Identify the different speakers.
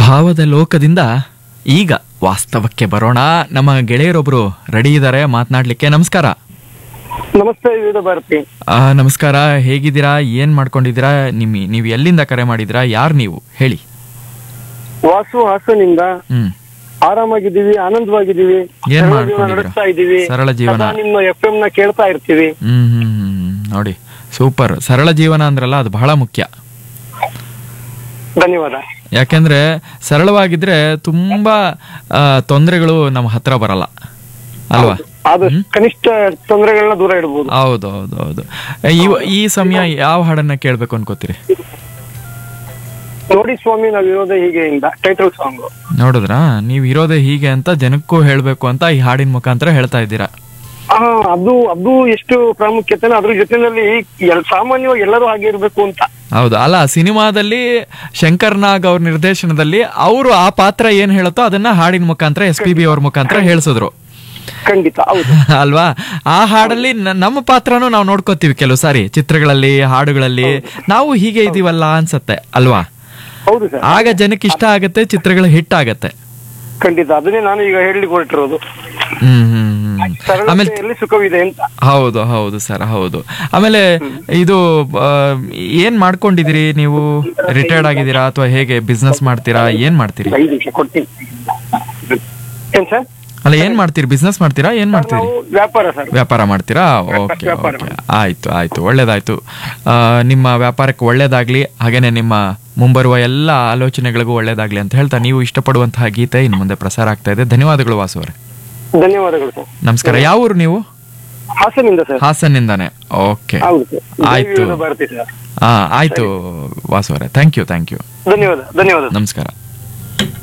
Speaker 1: ಭಾವದ ಲೋಕದಿಂದ ಈಗ ವಾಸ್ತವಕ್ಕೆ ಬರೋಣ ನಮ್ಮ ಗೆಳೆಯರೊಬ್ರು ರೆಡಿ ಇದ್ದಾರೆ ಮಾತನಾಡ್ಲಿಕ್ಕೆ ನಮಸ್ಕಾರ
Speaker 2: ನಮಸ್ತೆ ವಿವಿಧ ಭಾರತಿ
Speaker 1: ಆ, ನಮಸ್ಕಾರ ಹೇಗಿದ್ದೀರಾ ಏನ್ ಮಾಡ್ಕೊಂಡಿದ್ದೀರಾ ನಿಮ್ ನೀವು ಎಲ್ಲಿಂದ ಕರೆ ಮಾಡಿದ್ದೀರಾ ಯಾರು ನೀವು ಹೇಳಿ
Speaker 2: ವಾಸು ಹಾಸನಿಂದ
Speaker 1: ಹ್ಮ್
Speaker 2: ಆರಾಮಾಗಿದ್ದೀವಿ ಆನಂದವಾಗಿದ್ದೀವಿ
Speaker 1: ಏನ್
Speaker 2: ಸರಳ ಜೀವನ
Speaker 1: ಮಾಡ್ಕೊಂಡಿದ್ದೀರಾ?
Speaker 2: ನಡೆಸ್ತಾ ಇದೀವಿ
Speaker 1: ಸರಳ ಜೀವನ.
Speaker 2: ಸದಾ ನಿಮ್ಮ ಎಫ್ ಎಂ ನ ಕೇಳ್ತಾ ಇರ್ತೀವಿ
Speaker 1: ಹ್ಮ್ ಹ್ಮ್ ಹ್ಮ್ ಹ್ಮ್. ನೋಡಿ ಸೂಪರ್ ಸರಳ ಜೀವನ ಅಂದ್ರಲ್ಲ ಅದು ಬಹಳ ಮುಖ್ಯ
Speaker 2: ಧನ್ಯವಾದ
Speaker 1: ಯಾಕೆಂದ್ರೆ ಸರಳವಾಗಿದ್ರೆ ತುಂಬಾ ಆ, ತೊಂದರೆಗಳು ನಮ್ಮ ಹತ್ರ ಬರಲ್ಲ ಅಲ್ವಾ
Speaker 2: ಆದಷ್ಟು ಕನಿಷ್ಠ ತೊಂದರೆಗಳನ್ನ ದೂರ ಇಡಬಹುದು
Speaker 1: ಹೌದು ಹೌದು ಹೌದು ಈ ಈ ಸಮಯ ಯಾವ ಹಾಡನ್ನ ಕೇಳ್ಬೇಕು ಅನ್ಕೋತೀರಿ
Speaker 2: ನೋಡಿ ಸ್ವಾಮಿ ನಾವ್ ಇರೋದೇ ಹೀಗೆ ಇಂದ ಟೈಟಲ್ ಸಾಂಗ್
Speaker 1: ನೋಡಿದ್ರಾ ನೀವು ಇರೋದೇ ಹೀಗೆ ಅಂತ ಜನಕ್ಕೂ ಹೇಳ್ಬೇಕು ಅಂತ ಈ ಹಾಡಿನ ಮುಖಾಂತರ ಹೇಳ್ತಾ ಇದ್ದೀರಾ
Speaker 2: ಅದು ಅದು ಎಷ್ಟು ಪ್ರಾಮುಖ್ಯತೆ ಅದ್ರ ಜೊತೆನಲ್ಲಿ ಎಲ್ ಸಾಮಾನ್ಯವಾಗಿ ಎಲ್ಲರೂ ಹಾಗೆ ಇರ್ಬೇಕು ಅಂತ
Speaker 1: ಹೌದು ಅಲ್ಲ ಸಿನಿಮಾದಲ್ಲಿ ಶಂಕರ್ ನಾಗ್ ಅವ್ರ ನಿರ್ದೇಶನದಲ್ಲಿ ಅವರು ಆ ಪಾತ್ರ ಏನ್ ಹೇಳುತ್ತೋ ಅದನ್ನ ಹಾಡಿನ ಮುಖಾಂತರ ಎಸ್ ಪಿ ಬಿ ಅವ್ರ ಮುಖಾಂತರ ಹೇಳ್ಸಿದ್ರು
Speaker 2: ಖಂಡಿತ ಹೌದು
Speaker 1: ಅಲ್ವಾ ಆ ಹಾಡಲ್ಲಿ ನ- ನಮ್ಮ ಪಾತ್ರನೂ ನಾವು ನೋಡ್ಕೋತೀವಿ ಕೆಲವು ಸಾರಿ ಚಿತ್ರಗಳಲ್ಲಿ ಹಾಡುಗಳಲ್ಲಿ ನಾವು ಹೀಗೆ ಇದೀವಲ್ಲ ಅನ್ಸತ್ತೆ ಅಲ್ವಾ
Speaker 2: ಹೌದು ಸರ್
Speaker 1: ಆಗ ಜನಕ್ಕೆ ಇಷ್ಟ ಆಗತ್ತೆ ಚಿತ್ರಗಳು ಹಿಟ್ ಆಗತ್ತೆ
Speaker 2: ಖಂಡಿತ ಅದನ್ನೇ ನಾನು ಈಗ ಹೇಳಲಿಕ್ಕೆ ಹೊರಟಿರೋದು
Speaker 1: ಹ್ಮ್ ಹ್ಮ್ ಹ್ಮ್ ಆಮೇಲೆ
Speaker 2: ಸರಳತೆಯಲ್ಲಿ ಸುಖವಿದೆ ಅಂತ
Speaker 1: ಹೌದು ಹೌದು ಸರ್ ಹೌದು ಆಮೇಲೆ ಇದು ಆ, ಏನ್ ಮಾಡ್ಕೊಂಡಿದ್ದೀರಿ ನೀವು ರಿಟೈರ್ಡ್ ಆಗಿದ್ದೀರಾ ಅಥವಾ ಹೇಗೆ ಬಿಸ್ನೆಸ್ ಮಾಡ್ತೀರಾ ಏನ್ ಮಾಡ್ತೀರಿ
Speaker 2: ಐದು ನಿಮಿಷ ಕೊಡ್ತೀನಿ ಏನ್ ಸರ್
Speaker 1: ಅಲ್ಲ ಏನ್ ಮಾಡ್ತೀರಿ ಬಿಸ್ನೆಸ್ ಮಾಡ್ತೀರಾ ಏನ್ ಮಾಡ್ತೀರಿ
Speaker 2: ನಾವು ವ್ಯಾಪಾರ ಸರ್
Speaker 1: ವ್ಯಾಪಾರ ಮಾಡ್ತೀರಾ ಓಕೆ
Speaker 2: ವ್ಯಾಪಾರ
Speaker 1: ಓಕೆ ಆಯ್ತು ಆಯ್ತು ಒಳ್ಳೇದಾಯ್ತು ಆ, ನಿಮ್ಮ ವ್ಯಾಪಾರಕ್ಕೆ ಒಳ್ಳೇದಾಗ್ಲಿ ಹಾಗೇನೆ ನಿಮ್ಮ ಮುಂಬರುವ ಎಲ್ಲ ಆಲೋಚನೆಗಳಿಗೂ ಒಳ್ಳೇದಾಗ್ಲಿ ಅಂತ ಹೇಳ್ತಾ ನೀವು ಇಷ್ಟಪಡುವಂತಹ ಗೀತೆ ಇನ್ನು ಮುಂದೆ ಪ್ರಸಾರ ಆಗ್ತಾ ಇದೆ ಧನ್ಯವಾದಗಳು ವಾಸು ಅವರೇ
Speaker 2: ಧನ್ಯವಾದಗಳು ಸರ್
Speaker 1: ನಮಸ್ಕಾರ ಯಾವ ಊರು ನೀವು
Speaker 2: ಹಾಸನಿಂದ ಸರ್
Speaker 1: ಹಾಸನ್ನಿಂದಾನೆ ಓಕೆ
Speaker 2: ಹೌದು ಸರ್
Speaker 1: ಆಯ್ತು.
Speaker 2: ಭಾರತಿ ಸರ್
Speaker 1: ಹಾ ಆಯ್ತು ವಾಸು ಅವರೇ ಥ್ಯಾಂಕ್ ಯು ಥ್ಯಾಂಕ್ ಯು
Speaker 2: ಧನ್ಯವಾದ ಧನ್ಯವಾದ
Speaker 1: ನಮಸ್ಕಾರ